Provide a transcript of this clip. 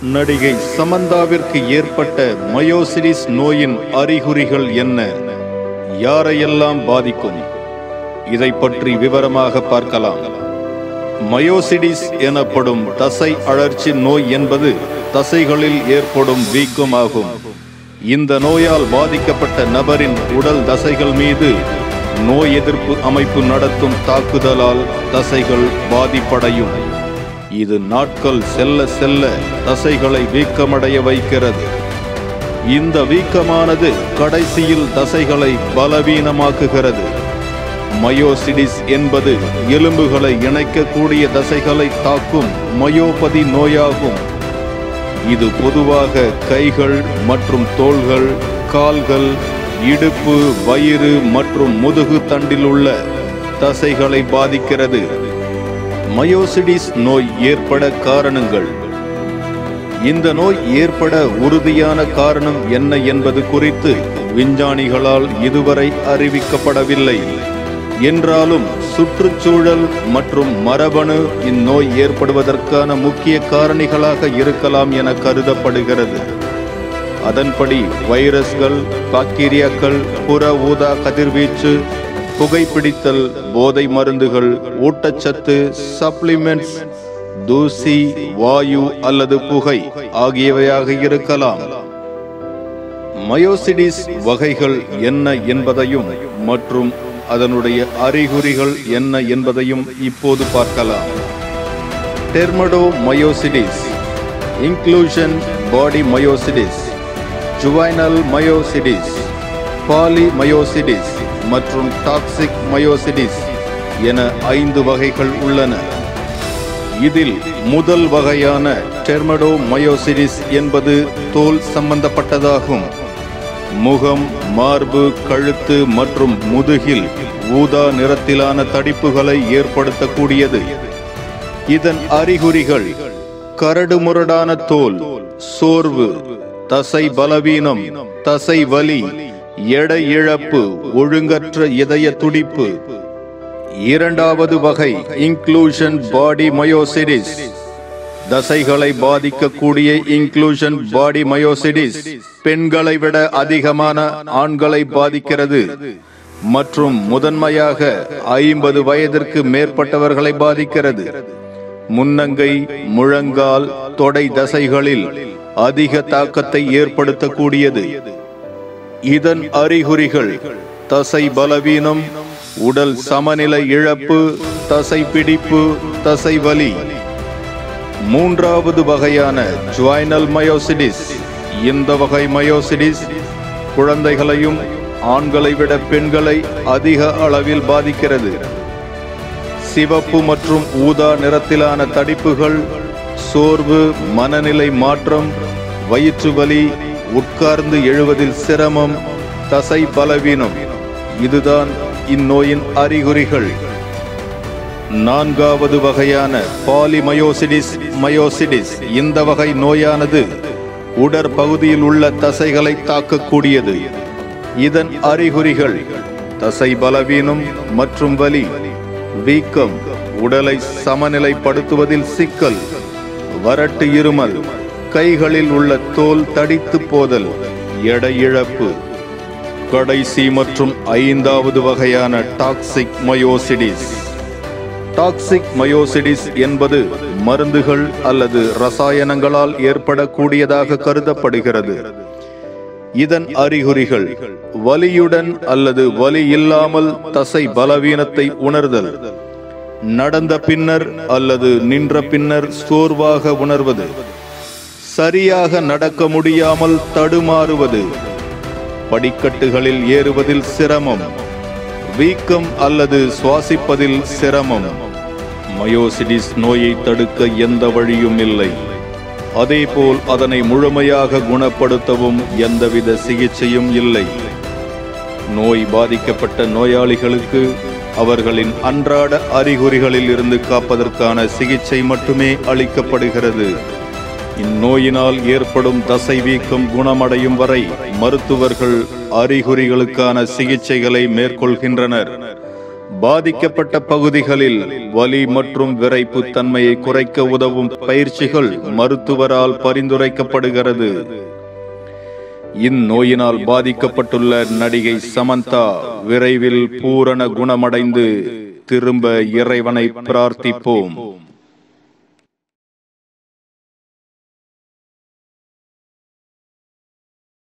நடிகை சமந்தாவிற்கு ஏற்பட்ட மயோசிடிஸ் நோயின் அறிகுறிகள் என்ன யாரையெல்லாம் பாதிக்கும் இதை பற்றி விவரமாக பார்க்கலாம் மயோசிடிஸ் எனப்படும் தசை அழற்சி நோய் என்பது தசைகளில் ஏற்படும் வீக்கம் ஆகும் இந்த நோயால் பாதிக்கப்பட்ட நபரின் உடல் தசைகள் மீது நோய் எதிர்ப்பு அமைப்பு நடத்தும் தாக்குதலால் தசைகள் பாதிப்படையும் இது நாட்கள் செல்ல செல்ல தசைகளை வீக்கமடைய வைக்கிறது இந்த வீக்கமானது கடைசியில் தசைகளை பலவீனமாக்குகிறது மயோசிடிஸ் என்பது எலும்புகளை இணைக்கக்கூடிய தசைகளை தாக்கும் மயோபதி நோயாகும் இது பொதுவாக கைகள் மற்றும் தோள்கள் கால்கள் இடுப்பு வயிறு மற்றும் முதுகு தண்டில் உள்ள தசைகளை பாதிக்கிறது மயோசிடிஸ் நோய் ஏற்பட காரணங்கள் இந்த நோய் ஏற்பட உறுதியான காரணம் என்ன என்பது குறித்து விஞ்ஞானிகளால் இதுவரை அறிவிக்கப்படவில்லை என்றாலும் சுற்றுச்சூழல் மற்றும் மரபணு இந்நோய் ஏற்படுவதற்கான முக்கிய காரணிகளாக இருக்கலாம் என கருதப்படுகிறது அதன்படி வைரஸ்கள் பாக்டீரியாக்கள் புற ஊதா கதிர்வீச்சு புகைப்பிடித்தல் போதை மருந்துகள் ஊட்டச்சத்து சப்ளிமெண்ட்ஸ் தூசி வாயு அல்லது புகை ஆகியவையாக இருக்கலாம் மயோசிடிஸ் வகைகள் என்ன என்பதையும் மற்றும் அதனுடைய அறிகுறிகள் என்ன என்பதையும் இப்போது பார்க்கலாம் dermatomyositis inclusion body myositis juvenile myositis polymyositis மற்றும் டாக்ஸிக் மயோசிடிஸ் என ஐந்து வகைகள் உள்ளன இதில் முதல் வகையான டெர்மடோ மயோசிடிஸ் என்பது தோல் சம்பந்தப்பட்டதாகும் முகம் மார்பு கழுத்து மற்றும் முதுகில் ஊதா நிறத்திலான தடிப்புகளை ஏற்படுத்தக்கூடியது இதன் அறிகுறிகள் கரடுமுரடான தோல் சோர்வு தசை பலவீனம் தசை வலி எடை இழப்பு ஒழுங்கற்ற இதய துடிப்பு இரண்டாவது வகை இன்க்ளூஷன் பாடி மயோசிடிஸ் தசைகளை பாதிக்கக்கூடிய இன்க்ளூஷன் பாடி மயோசிடிஸ் பெண்களை விட அதிகமான ஆண்களை பாதிக்கிறது மற்றும் முதன்மையாக ஐம்பது வயதிற்கு மேற்பட்டவர்களை பாதிக்கிறது முன்னங்கை முழங்கால் தொடை தசைகளில் அதிக தாக்கத்தை ஏற்படுத்தக்கூடியது இதன் அறிகுறிகள் தசை பலவீனம் உடல் சமநிலை இழப்பு தசை பிடிப்பு தசை வலி மூன்றாவது வகையான ஜுவைனல் மயோசிடிஸ் இந்த வகை மயோசிடிஸ் குழந்தைகளையும் ஆண்களை விட பெண்களை அதிக அளவில் பாதிக்கிறது சிவப்பு மற்றும் ஊதா நிறத்திலான தடிப்புகள் சோர்வு மனநிலை மாற்றம் வயிற்று வலி உட்கார்ந்து எழுவதில் சிரமம் தசை பலவீனம் இதுதான் இந்நோயின் அறிகுறிகள் நான்காவது வகையான பாலிமயோசிடிஸ் மயோசிடிஸ் இந்த வகை நோயானது உடற்பகுதியில் உள்ள தசைகளை தாக்கக்கூடியது இதன் அறிகுறிகள் தசை பலவீனம் மற்றும் வலி வீக்கம் உடலை சமநிலைப்படுத்துவதில் சிக்கல் வறட்டு இருமல் கைகளில் உள்ள தோல் தடித்து போதல் எடை இழப்பு கடைசி மற்றும் ஐந்தாவது வகையான டாக்ஸிக் மயோசிடிஸ் டாக்ஸிக் மயோசிடிஸ் என்பது மருந்துகள் அல்லது ரசாயனங்களால் ஏற்படக்கூடியதாக கருதப்படுகிறது இதன் அறிகுறிகள் வலியுடன் அல்லது வலி இல்லாமல் தசை பலவீனத்தை உணர்தல் நடந்த பின்னர் அல்லது நின்ற பின்னர் சோர்வாக உணர்வது சரியாக நடக்க முடியாமல் தடுமாறுவது படிக்கட்டுகளில் ஏறுவதில் சிரமம் வீக்கம் அல்லது சுவாசிப்பதில் சிரமம் மயோசிடிஸ் நோயை தடுக்க எந்த வழியும் இல்லை அதேபோல் அதனை முழுமையாக குணப்படுத்தவும் எந்தவித சிகிச்சையும் இல்லை நோய் பாதிக்கப்பட்ட நோயாளிகளுக்கு அவர்களின் அன்றாட அறிகுறிகளில் இருந்து காப்பதற்கான சிகிச்சை மட்டுமே அளிக்கப்படுகிறது இந்நோயினால் ஏற்படும் தசை வீக்கம் குணமடையும் வரை மருத்துவர்கள் அறிகுறிகளுக்கான சிகிச்சைகளை மேற்கொள்கின்றனர் பாதிக்கப்பட்ட பகுதிகளில் வலி மற்றும் விரைப்பு தன்மையை குறைக்க உதவும் பயிற்சிகள் மருத்துவரால் பரிந்துரைக்கப்படுகிறது இந்நோயினால் பாதிக்கப்பட்டுள்ள நடிகை சமந்தா விரைவில் பூரண குணமடைந்து திரும்ப இறைவனை பிரார்த்திப்போம்